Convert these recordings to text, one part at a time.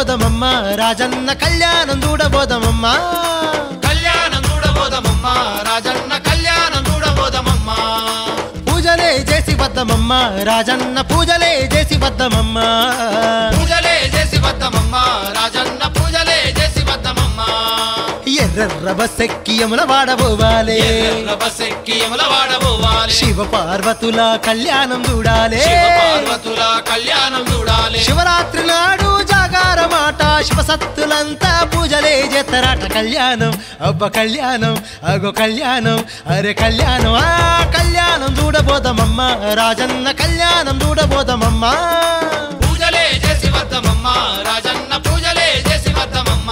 చూడబోదమమ్మ రాజన్న కళ్యాణం చూడబోదమమ్మ కళ్యాణం చూడబోదమమ్మ రాజన్న కళ్యాణం చూడబోదమమ్మ పూజలే చేసి వద్దమమ్మ రాజన్న పూజలే చేసి వద్దమమ్మ పూజలే చేసి వద్దమమ్మ రాజన్న పూజలే చేసి వద్దమమ్మ ఎర్ర బస్సెక్కి యమున వాడబోవాలే ఎర్ర బస్సెక్కి యముల వాడబోవాలి శివ పార్వతుల కళ్యాణం చూడాలే శివ పార్వతుల కళ్యాణం చూడాలి శివరాత్రి నాడు జాగారమాట శివసత్తులంతా పూజలే చేస్తారట కళ్యాణం అబ్బ కళ్యాణం అగో కళ్యాణం అరే కళ్యాణం ఆ కళ్యాణం చూడబోదమమ్మ రాజన్న కళ్యాణం చూడబోదమమ్మ పూజలే చేసి వద్దమమ్మ రాజన్న పూజలే చేసి వద్దమమ్మ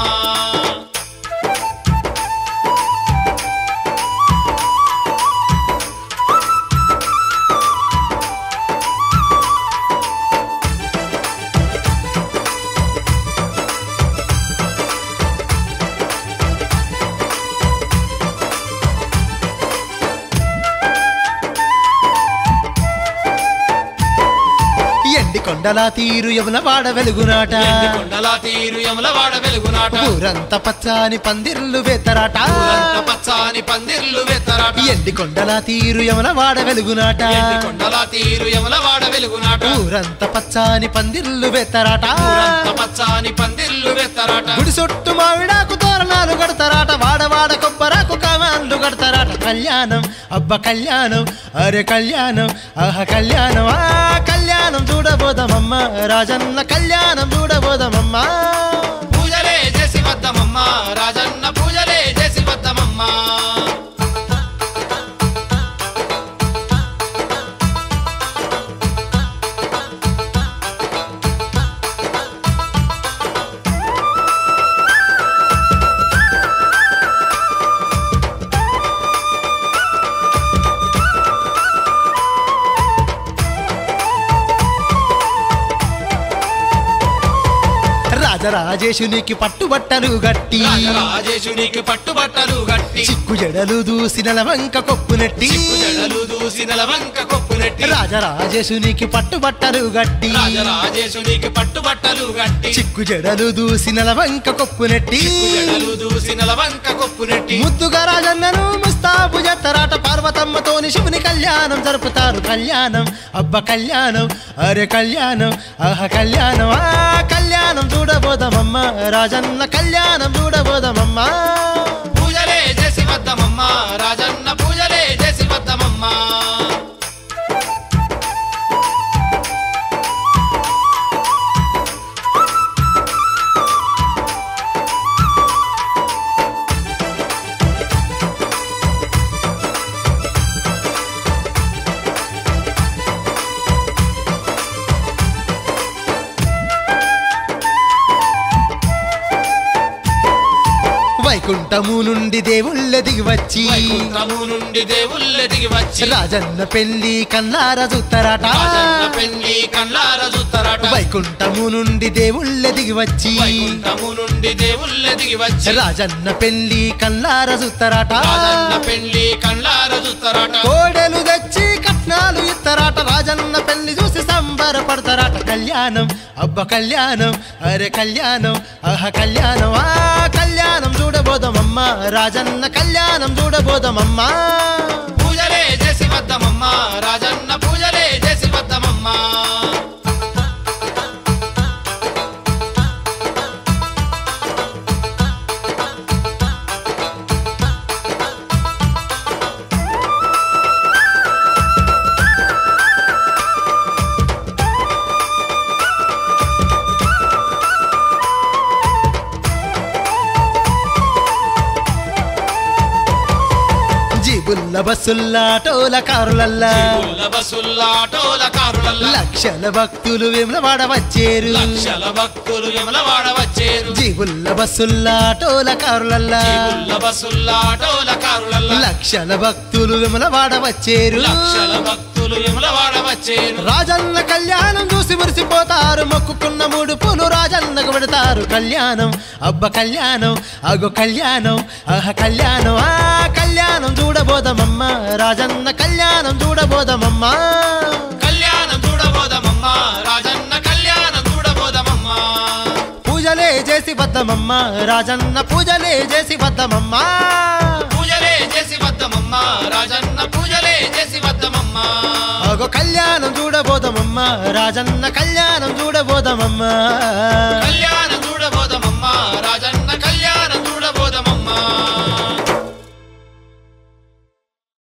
ఎండి కొండల తీరు యమున వాడ వెలుగునాట ఎండి కొండల తీరు యముల వాడ వెలుగునాట ఊరంత పచ్చని పందిర్లు వేతరాట ఊరంత పచ్చాని పందిర్లు వెత్తరాట ఎండి కొండల తీరు యమున వాడ వెలుగునాట ఎండి కొండల తీరు యముల వాడ వెలుగునాట ఊరంత పచ్చని పందిర్లు వేతరాట ఊరంత పచ్చాని పందిర్లు వెత్తరాట గుడి చుట్టూ మామిడాకు తోరణాలు కడతారాట వాడవాడ కొబ్బరాకు కమాన్లు కడతారాట కళ్యాణం అబ్బ కళ్యాణం అరే కళ్యాణం ఆహ కళ్యాణం ఆ కళ్యాణం చూడబోదమమ్మ రాజన్న కళ్యాణం చూడబోదమమ్మ పూజలే చేసి వద్దమమ్మ రాజన్న పూజలే చేసి వద్దమమ్మ రాజరాజేశునికి పట్టుబట్టలు గట్టి రాజరాజేశునికి పట్టుబట్టలు గట్టి చిక్కు జడలు దూసిన లవంక కొప్పు నెట్టి చిక్కు జడలు దూసి నెలవంక కొప్పు నెట్టి రాజరాజేశునికి పట్టుబట్టలు గట్టి రాజరాజేశునికి పట్టుబట్టలు గట్టి చిక్కు జడలు దూసిన లవంక కొప్పు నెట్టి చిక్కు జడలు దూసి నెలవంక కొప్పు నెట్టి ముద్దుగా రాజన్నను ముస్తాబు చేస్తారాట పార్వతమ్మతోని శివుని కళ్యాణం జరుపుతారు కళ్యాణం అబ్బ కళ్యాణం అరే కళ్యాణం ఆహ కళ్యాణం ఆ కళ్యాణం చూడబోదమమ్మ రాజన్న కళ్యాణం చూడబోదమమ్మ పూజలే చేసి వద్దమమ్మ రాజన్న పూజలే చేసి వద్దమమ్మ వైకుంఠము నుండి దేవుళ్ళ దిగి వచ్చి వైకుంఠము నుండి దేవుళ్ళ దిగి వచ్చి రాజన్న పెళ్లి కన్నార చూస్తారాట రాజన్న పెళ్లి కళ్ళార చూస్తారట వైకుంఠము నుండి దేవుళ్ళ దిగి వచ్చి వైకుంఠము నుండి దేవుళ్ళ దిగి వచ్చి రాజన్న పెళ్లి కన్నార చూస్తారాట రాజన్న పెళ్లి కళ్ళార చూస్తారట కోడెలు తెచ్చి కట్నాలు ఇస్తారాట రాజన్న పెళ్లి చూసి సంబరపడతారాట కళ్యాణం అబ్బ కళ్యాణం అరే కళ్యాణం ఆహ కళ్యాణం ఆ కళ్యాణం చూడబోదమమ్మ రాజన్న కళ్యాణం చూడబోదమమ్మ పూజలే చేసి వద్దమమ్మ రాజన్న పూజలే చేసి వద్దమమ్మ జీబుల్ల బస్సుల్లా టోల కారులల్లా జీవుల బస్సుల్లా ఆటోల కారులల్లా లక్షల భక్తులు వేములవాడ వచ్చేరు లక్షల భక్తులు యమలవాడ వచ్చేరు జీబుల్ల బస్సుల్లా టోల కారులల్లా జీవుల బస్సుల్లా ఆటోల కారులల్లా లక్షల భక్తులు విమలవాడ వచ్చేరు లక్షల భక్తులు యమలవాడ వచ్చేరు రాజన్న కళ్యాణం చూసి మురిసిపోతారు మొక్కుకున్న మూడు పూలు రాజన్నకు పెడతారు కళ్యాణం అబ్బ కళ్యాణం అగో కళ్యాణం ఆహ కళ్యాణం ఆ కళ్యాణం చూడబోదమమ్మ రాజన్న కళ్యాణం చూడబోదమమ్మ కళ్యాణం చూడబోదమమ్మ రాజన్న కళ్యాణం చూడబోదమమ్మ పూజలే చేసి వద్దమమ్మ రాజన్న పూజలే చేసి వద్దమమ్మ పూజలే చేసి వద్దమమ్మ రాజన్న పూజలే చేసి వద్దమమ్మ అగో కళ్యాణం చూడబోదమమ్మ రాజన్న కళ్యాణం చూడబోదమమ్మ కళ్యాణం చూడబోదమమ్మ రాజన్న కళ్యాణం చూడబోదమమ్మ